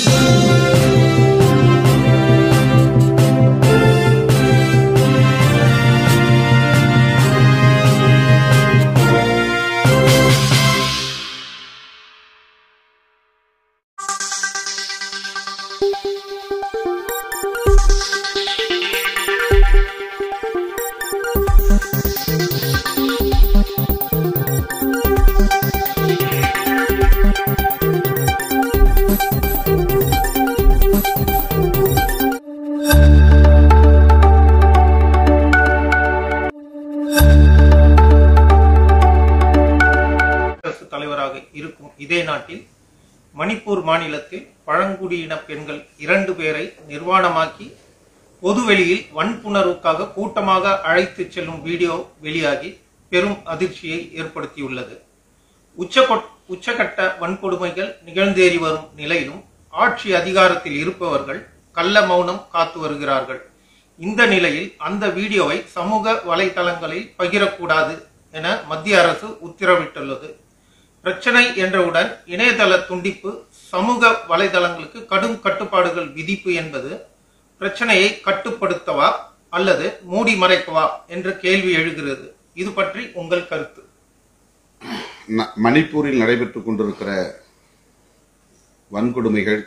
குடியரசுத் தலைவராக இருக்கும் இதே நாட்டில் மணிப்பூர் மாநிலத்தில் பழங்குடியின பெண்கள் இரண்டு பேரை நிர்வாணமாக்கி பொதுவெளியில் வன்புணர்வுக்காக கூட்டமாக அழைத்துச் செல்லும் வீடியோ வெளியாகி பெரும் அதிர்ச்சியை ஏற்படுத்தியுள்ளது உச்சகொட்- உச்சகட்ட வன்கொடுமைகள் நிகழ்ந்தேறி வரும் நிலையிலும் ஆட்சி அதிகாரத்தில் இருப்பவர்கள் கள்ள மௌனம் காத்து வருகிறார்கள் இந்த நிலையில் அந்த வீடியோவை சமூக வலைதளங்களில் பகிரக்கூடாது என மத்திய அரசு உத்தரவிட்டுள்ளது பிரச்சனை என்றவுடன் இணையதள துண்டிப்பு சமூக வலைதளங்களுக்கு கடும் கட்டுப்பாடுகள் விதிப்பு என்பது பிரச்சனையை கட்டுப்படுத்தவா அல்லது மூடி மறைக்கவா என்ற கேள்வி எழுகிறது இது பற்றி உங்கள் கருத்து ந- மணிப்பூரில் நடைபெற்றுக் கொண்டிருக்கிற வன்கொடுமைகள்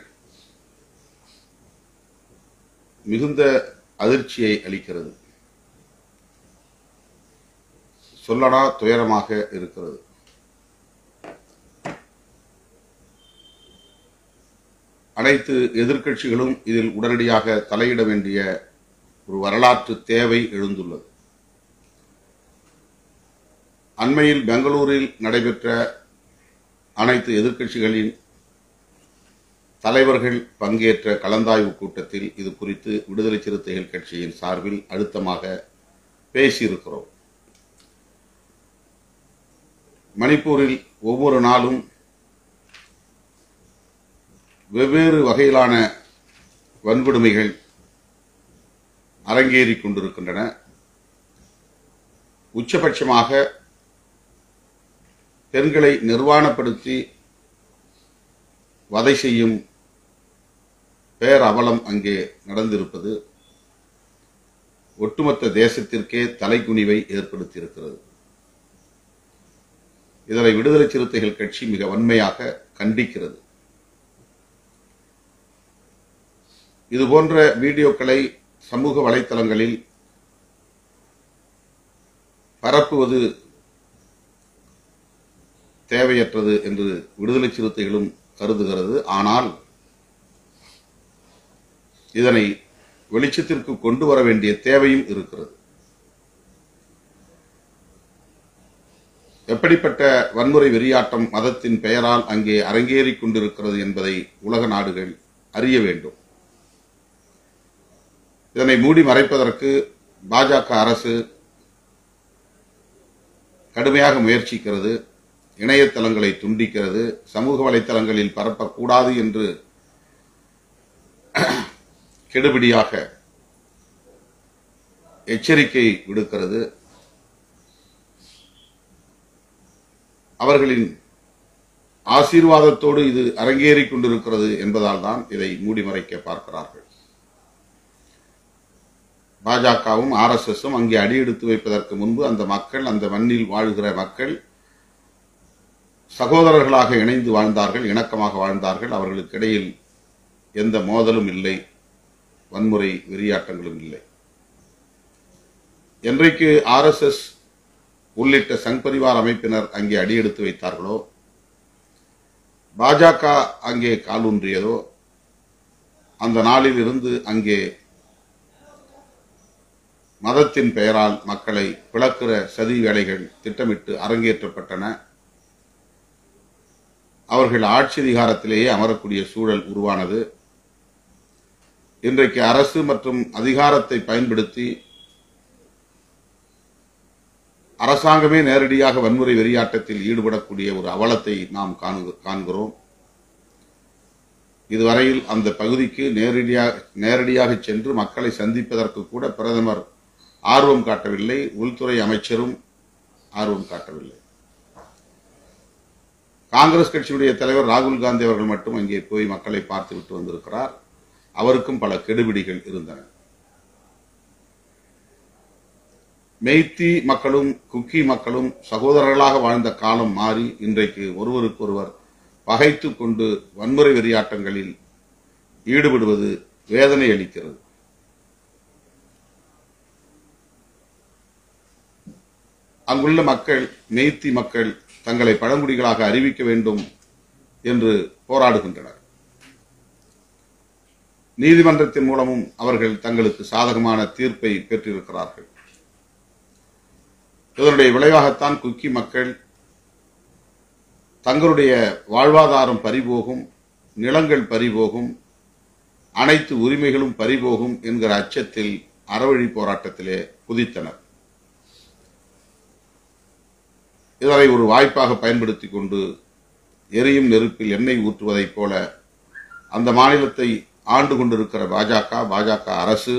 மிகுந்த அதிர்ச்சியை அளிக்கிறது சொல்லடா துயரமாக இருக்கிறது அனைத்து எதிர்க்கட்சிகளும் இதில் உடனடியாக தலையிட வேண்டிய ஒரு வரலாற்று தேவை எழுந்துள்ளது அண்மையில் பெங்களூரில் நடைபெற்ற அனைத்து எதிர்க்கட்சிகளின் தலைவர்கள் பங்கேற்ற கலந்தாய்வு கூட்டத்தில் இது குறித்து விடுதலை சிறுத்தைகள் கட்சியின் சார்பில் அழுத்தமாக பேசியிருக்கிறோம் மணிப்பூரில் ஒவ்வொரு நாளும் வெவ்வேறு வகையிலான வன்கொடுமைகள் அரங்கேறிக் கொண்டிருக்கின்றன உச்சபட்சமாக பெண்களை நிர்வாணப்படுத்தி வதை செய்யும் பேரவலம் அங்கே நடந்திருப்பது ஒட்டுமொத்த தேசத்திற்கே தலைகுனிவை ஏற்படுத்தியிருக்கிறது இதனை விடுதலை சிறுத்தைகள் கட்சி மிக வன்மையாக கண்டிக்கிறது இதுபோன்ற வீடியோக்களை சமூக வலைத்தளங்களில் பரப்புவது தேவையற்றது என்று விடுதலை சிறுத்தைகளும் கருதுகிறது ஆனால் இதனை வெளிச்சத்திற்கு கொண்டு வர வேண்டிய தேவையும் இருக்கிறது எப்படிப்பட்ட வன்முறை வெறியாட்டம் மதத்தின் பெயரால் அங்கே அரங்கேறிக் கொண்டிருக்கிறது என்பதை உலக நாடுகள் அறிய வேண்டும் இதனை மூடி மறைப்பதற்கு பாஜக அரசு கடுமையாக முயற்சிக்கிறது இணையதளங்களை துண்டிக்கிறது சமூக வலைத்தளங்களில் பரப்பக்கூடாது என்று கெடுபிடியாக எச்சரிக்கை விடுக்கிறது அவர்களின் ஆசீர்வாதத்தோடு இது அரங்கேறிக் கொண்டிருக்கிறது என்பதால் தான் இதை மூடி மறைக்க பார்க்கிறார்கள் பாஜகவும் ஆர்எஸ்எஸும் அங்கே அடியெடுத்து வைப்பதற்கு முன்பு அந்த மக்கள் அந்த மண்ணில் வாழ்கிற மக்கள் சகோதரர்களாக இணைந்து வாழ்ந்தார்கள் இணக்கமாக வாழ்ந்தார்கள் அவர்களுக்கு இடையில் எந்த மோதலும் இல்லை வன்முறை வெறியாட்டங்களும் இல்லை என்றைக்கு ஆர்எஸ்எஸ் உள்ளிட்ட சங் பரிவார் அமைப்பினர் அங்கே அடியெடுத்து வைத்தார்களோ பாஜக அங்கே காலூன்றியதோ அந்த நாளில் இருந்து அங்கே மதத்தின் பெயரால் மக்களை பிளக்கிற சதி வேலைகள் திட்டமிட்டு அரங்கேற்றப்பட்டன அவர்கள் ஆட்சி அதிகாரத்திலேயே அமரக்கூடிய சூழல் உருவானது இன்றைக்கு அரசு மற்றும் அதிகாரத்தை பயன்படுத்தி அரசாங்கமே நேரடியாக வன்முறை வெறியாட்டத்தில் ஈடுபடக்கூடிய ஒரு அவலத்தை நாம் காணு- காண்கிறோம் இதுவரையில் அந்த பகுதிக்கு நேரடியாக நேரடியாக சென்று மக்களை சந்திப்பதற்கு கூட பிரதமர் ஆர்வம் காட்டவில்லை உள்துறை அமைச்சரும் ஆர்வம் காட்டவில்லை காங்கிரஸ் கட்சியுடைய தலைவர் ராகுல் காந்தி அவர்கள் மட்டும் அங்கே போய் மக்களை பார்த்து விட்டு வந்திருக்கிறார் அவருக்கும் பல கெடுபிடிகள் இருந்தன மெய்த்தி மக்களும் குக்கி மக்களும் சகோதரர்களாக வாழ்ந்த காலம் மாறி இன்றைக்கு ஒருவருக்கொருவர் பகைத்துக் கொண்டு வன்முறை வெறியாட்டங்களில் ஈடுபடுவது வேதனை அளிக்கிறது அங்குள்ள மக்கள் மெய்த்தி மக்கள் தங்களை பழங்குடிகளாக அறிவிக்க வேண்டும் என்று போராடுகின்றனர் நீதிமன்றத்தின் மூலமும் அவர்கள் தங்களுக்கு சாதகமான தீர்ப்பை பெற்றிருக்கிறார்கள் இதனுடைய விளைவாகத்தான் குக்கி மக்கள் தங்களுடைய வாழ்வாதாரம் பறிபோகும் நிலங்கள் பறிபோகும் அனைத்து உரிமைகளும் பறிபோகும் என்கிற அச்சத்தில் அறவழி போராட்டத்திலே குதித்தனர் இதனை ஒரு வாய்ப்பாக பயன்படுத்திக் கொண்டு எரியும் நெருப்பில் எண்ணெய் ஊற்றுவதைப் போல அந்த மாநிலத்தை ஆண்டு கொண்டிருக்கிற பாஜக பாஜக அரசு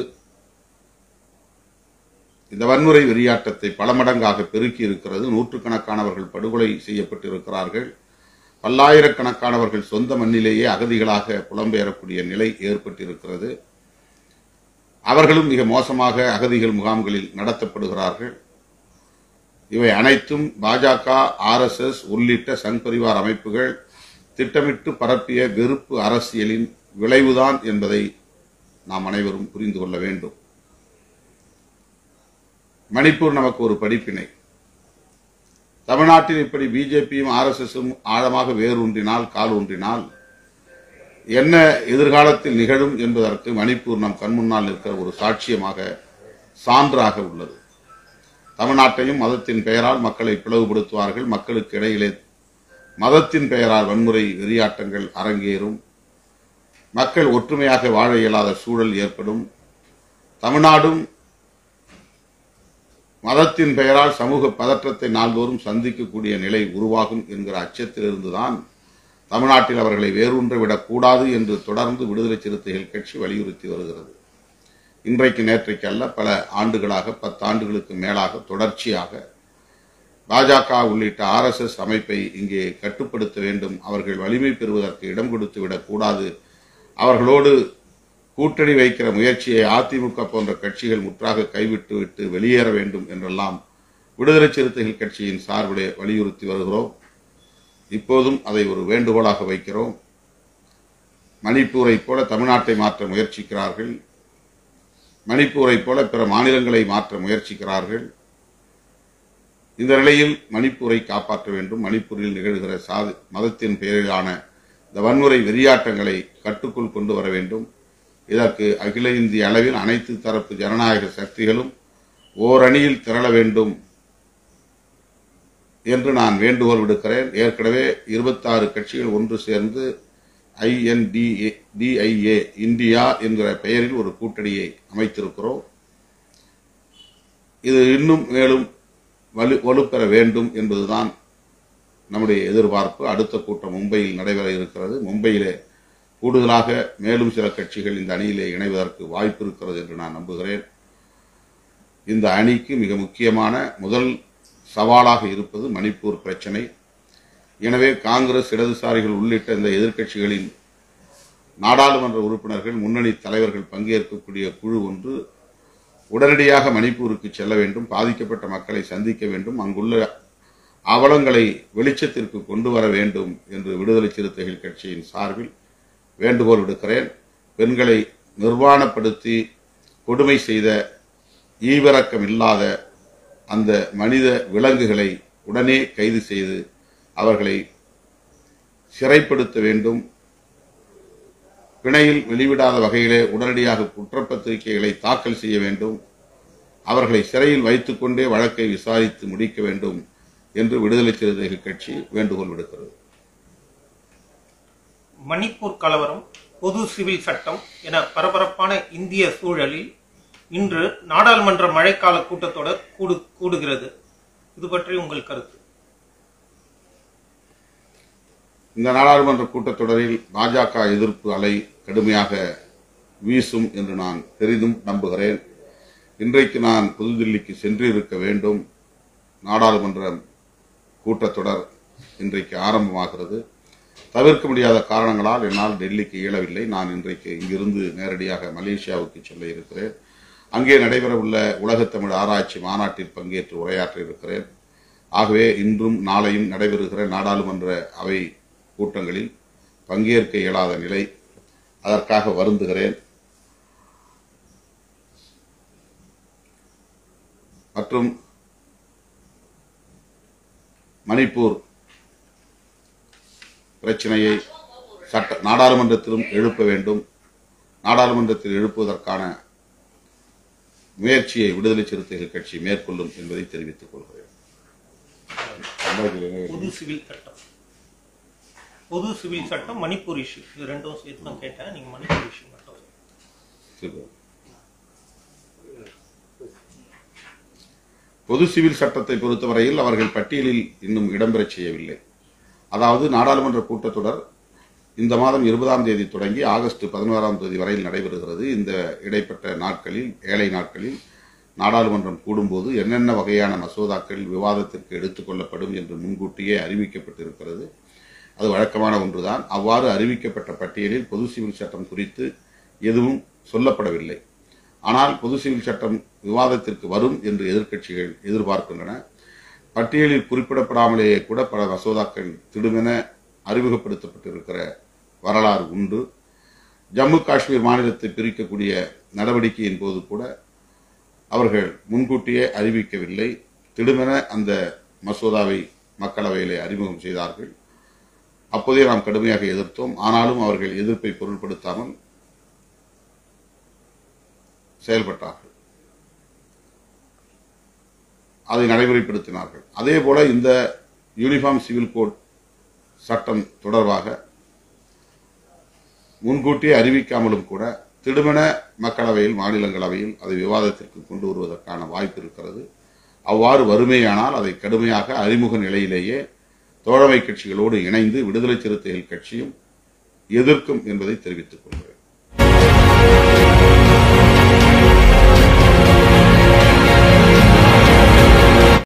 இந்த வன்முறை வெறியாட்டத்தை பல மடங்காக பெருக்கி இருக்கிறது நூற்றுக்கணக்கானவர்கள் படுகொலை செய்யப்பட்டிருக்கிறார்கள் பல்லாயிரக்கணக்கானவர்கள் சொந்த மண்ணிலேயே அகதிகளாக புலம்பெயரக்கூடிய நிலை ஏற்பட்டிருக்கிறது அவர்களும் மிக மோசமாக அகதிகள் முகாம்களில் நடத்தப்படுகிறார்கள் இவை அனைத்தும் பாஜக ஆர்எஸ்எஸ் உள்ளிட்ட சங் பரிவார் அமைப்புகள் திட்டமிட்டு பரப்பிய வெறுப்பு அரசியலின் விளைவுதான் என்பதை நாம் அனைவரும் புரிந்து கொள்ள வேண்டும் மணிப்பூர் நமக்கு ஒரு படிப்பினை தமிழ்நாட்டில் இப்படி பிஜேபியும் ஆர்எஸ்எஸும் ஆழமாக வேரூன்றினால் கால் ஊன்றினால் என்ன எதிர்காலத்தில் நிகழும் என்பதற்கு மணிப்பூர் நம் கண்முன்னால் இருக்கிற ஒரு சாட்சியமாக சான்றாக உள்ளது தமிழ்நாட்டையும் மதத்தின் பெயரால் மக்களை பிளவுபடுத்துவார்கள் மக்களுக்கு இடையிலே மதத்தின் பெயரால் வன்முறை வெறியாட்டங்கள் அரங்கேறும் மக்கள் ஒற்றுமையாக வாழ இயலாத சூழல் ஏற்படும் தமிழ்நாடும் மதத்தின் பெயரால் சமூக பதற்றத்தை நாள்தோறும் சந்திக்கக்கூடிய நிலை உருவாகும் என்கிற அச்சத்திலிருந்துதான் தமிழ்நாட்டில் அவர்களை வேரூன்ற விடக்கூடாது என்று தொடர்ந்து விடுதலை சிறுத்தைகள் கட்சி வலியுறுத்தி வருகிறது இன்றைக்கு நேற்றைக்கு அல்ல பல ஆண்டுகளாக பத்தாண்டுகளுக்கு மேலாக தொடர்ச்சியாக பாஜக உள்ளிட்ட ஆர்எஸ்எஸ் அமைப்பை இங்கே கட்டுப்படுத்த வேண்டும் அவர்கள் வலிமை பெறுவதற்கு இடம் கொடுத்து விடக்கூடாது அவர்களோடு கூட்டணி வைக்கிற முயற்சியை அதிமுக போன்ற கட்சிகள் முற்றாக கைவிட்டு விட்டு வெளியேற வேண்டும் என்றெல்லாம் விடுதலை சிறுத்தைகள் கட்சியின் சார்பிலே வலியுறுத்தி வருகிறோம் இப்போதும் அதை ஒரு வேண்டுகோளாக வைக்கிறோம் மணிப்பூரைப் போல தமிழ்நாட்டை மாற்ற முயற்சிக்கிறார்கள் மணிப்பூரைப் போல பிற மாநிலங்களை மாற்ற முயற்சிக்கிறார்கள் இந்த நிலையில் மணிப்பூரை காப்பாற்ற வேண்டும் மணிப்பூரில் நிகழ்கிற சாதி மதத்தின் பெயரிலான இந்த வன்முறை வெறியாட்டங்களை கட்டுக்குள் கொண்டு வர வேண்டும் இதற்கு அகில இந்திய அளவில் அனைத்து தரப்பு ஜனநாயக சக்திகளும் ஓரணியில் திரள வேண்டும் என்று நான் வேண்டுகோள் விடுக்கிறேன் ஏற்கனவே இருபத்தாறு கட்சிகள் ஒன்று சேர்ந்து ஐஎன்டிஏ டிஐஏ இந்தியா என்கிற பெயரில் ஒரு கூட்டணியை அமைத்திருக்கிறோம் இது இன்னும் மேலும் வலு வலுப்பெற வேண்டும் என்பதுதான் நம்முடைய எதிர்பார்ப்பு அடுத்த கூட்டம் மும்பையில் நடைபெற இருக்கிறது மும்பையிலே கூடுதலாக மேலும் சில கட்சிகள் இந்த அணியிலே இணைவதற்கு வாய்ப்பு இருக்கிறது என்று நான் நம்புகிறேன் இந்த அணிக்கு மிக முக்கியமான முதல் சவாலாக இருப்பது மணிப்பூர் பிரச்சனை எனவே காங்கிரஸ் இடதுசாரிகள் உள்ளிட்ட இந்த எதிர்க்கட்சிகளின் நாடாளுமன்ற உறுப்பினர்கள் முன்னணி தலைவர்கள் பங்கேற்கக்கூடிய குழு ஒன்று உடனடியாக மணிப்பூருக்கு செல்ல வேண்டும் பாதிக்கப்பட்ட மக்களை சந்திக்க வேண்டும் அங்குள்ள அவலங்களை வெளிச்சத்திற்கு கொண்டு வர வேண்டும் என்று விடுதலை சிறுத்தைகள் கட்சியின் சார்பில் வேண்டுகோள் விடுக்கிறேன் பெண்களை நிர்வாணப்படுத்தி கொடுமை செய்த ஈவிரக்கம் இல்லாத அந்த மனித விலங்குகளை உடனே கைது செய்து அவர்களை சிறைப்படுத்த வேண்டும் பிணையில் வெளிவிடாத வகையிலே உடனடியாக குற்றப்பத்திரிகைகளை தாக்கல் செய்ய வேண்டும் அவர்களை சிறையில் வைத்துக்கொண்டே வழக்கை விசாரித்து முடிக்க வேண்டும் என்று விடுதலை சிறுத்தைகள் கட்சி வேண்டுகோள் விடுக்கிறது மணிப்பூர் கலவரம் பொது சிவில் சட்டம் என பரபரப்பான இந்திய சூழலில் இன்று நாடாளுமன்ற மழைக்கால கூட்டத்தொடர் கூடு கூடுகிறது இது பற்றி உங்கள் கருத்து இந்த நாடாளுமன்ற கூட்டத்தொடரில் பாஜக எதிர்ப்பு அலை கடுமையாக வீசும் என்று நான் பெரிதும் நம்புகிறேன் இன்றைக்கு நான் புதுதில்லிக்கு சென்றிருக்க வேண்டும் நாடாளுமன்ற கூட்டத்தொடர் இன்றைக்கு ஆரம்பமாகிறது தவிர்க்க முடியாத காரணங்களால் என்னால் டெல்லிக்கு இயலவில்லை நான் இன்றைக்கு இங்கிருந்து நேரடியாக மலேசியாவுக்கு செல்ல இருக்கிறேன் அங்கே நடைபெறவுள்ள உலகத்தமிழ் ஆராய்ச்சி மாநாட்டில் பங்கேற்று உரையாற்ற இருக்கிறேன் ஆகவே இன்றும் நாளையும் நடைபெறுகிற நாடாளுமன்ற அவை கூட்டங்களில் பங்கேற்க இயலாத நிலை அதற்காக வருந்துகிறேன் மற்றும் மணிப்பூர் பிரச்சனையை சட்ட நாடாளுமன்றத்திலும் எழுப்ப வேண்டும் நாடாளுமன்றத்தில் எழுப்புவதற்கான முயற்சியை விடுதலை சிறுத்தைகள் கட்சி மேற்கொள்ளும் என்பதை தெரிவித்துக் கொள்கிறேன் பொது சிவில் சட்டம் பொது சிவில் சட்டம் மணிப்பூர் இஷ்யூ இது ரெண்டும் சேர்த்து தான் கேட்டேன் நீங்க மணிப்பூர் இஷ்யூ மட்டும் சரி. பொது சிவில் சட்டத்தை பொறுத்தவரையில் அவர்கள் பட்டியலில் இன்னும் இடம்பெறச் செய்யவில்லை அதாவது நாடாளுமன்ற கூட்டத்தொடர் இந்த மாதம் இருபதாம் தேதி தொடங்கி ஆகஸ்ட் பதினோராம் தேதி வரையில் நடைபெறுகிறது இந்த இடைப்பட்ட நாட்களில் ஏழை நாட்களில் நாடாளுமன்றம் கூடும்போது என்னென்ன வகையான மசோதாக்கள் விவாதத்திற்கு எடுத்துக் கொள்ளப்படும் என்று முன்கூட்டியே அறிவிக்கப்பட்டிருக்கிறது அது வழக்கமான ஒன்றுதான் அவ்வாறு அறிவிக்கப்பட்ட பட்டியலில் பொது சிவில் சட்டம் குறித்து எதுவும் சொல்லப்படவில்லை ஆனால் பொது சிவில் சட்டம் விவாதத்திற்கு வரும் என்று எதிர்க்கட்சிகள் எதிர்பார்க்கின்றன பட்டியலில் குறிப்பிடப்படாமலேயே கூட பல மசோதாக்கள் திடுமென அறிமுகப்படுத்தப்பட்டிருக்கிற வரலாறு உண்டு ஜம்மு காஷ்மீர் மாநிலத்தை பிரிக்கக்கூடிய நடவடிக்கையின் போது கூட அவர்கள் முன்கூட்டியே அறிவிக்கவில்லை திடுமென அந்த மசோதாவை மக்களவையிலே அறிமுகம் செய்தார்கள் அப்போதே நாம் கடுமையாக எதிர்த்தோம் ஆனாலும் அவர்கள் எதிர்ப்பை பொருட்படுத்தாமல் செயல்பட்டார்கள் அதை நடைமுறைப்படுத்தினார்கள் அதே போல இந்த யூனிஃபார்ம் சிவில் கோட் சட்டம் தொடர்பாக முன்கூட்டியே அறிவிக்காமலும் கூட திடுமென மக்களவையில் மாநிலங்களவையில் அதை விவாதத்திற்கு கொண்டு வருவதற்கான வாய்ப்பு இருக்கிறது அவ்வாறு வறுமையானால் அதை கடுமையாக அறிமுக நிலையிலேயே தோழமை கட்சிகளோடு இணைந்து விடுதலை சிறுத்தைகள் கட்சியும் எதிர்க்கும் என்பதை தெரிவித்துக் கொள்கிறேன்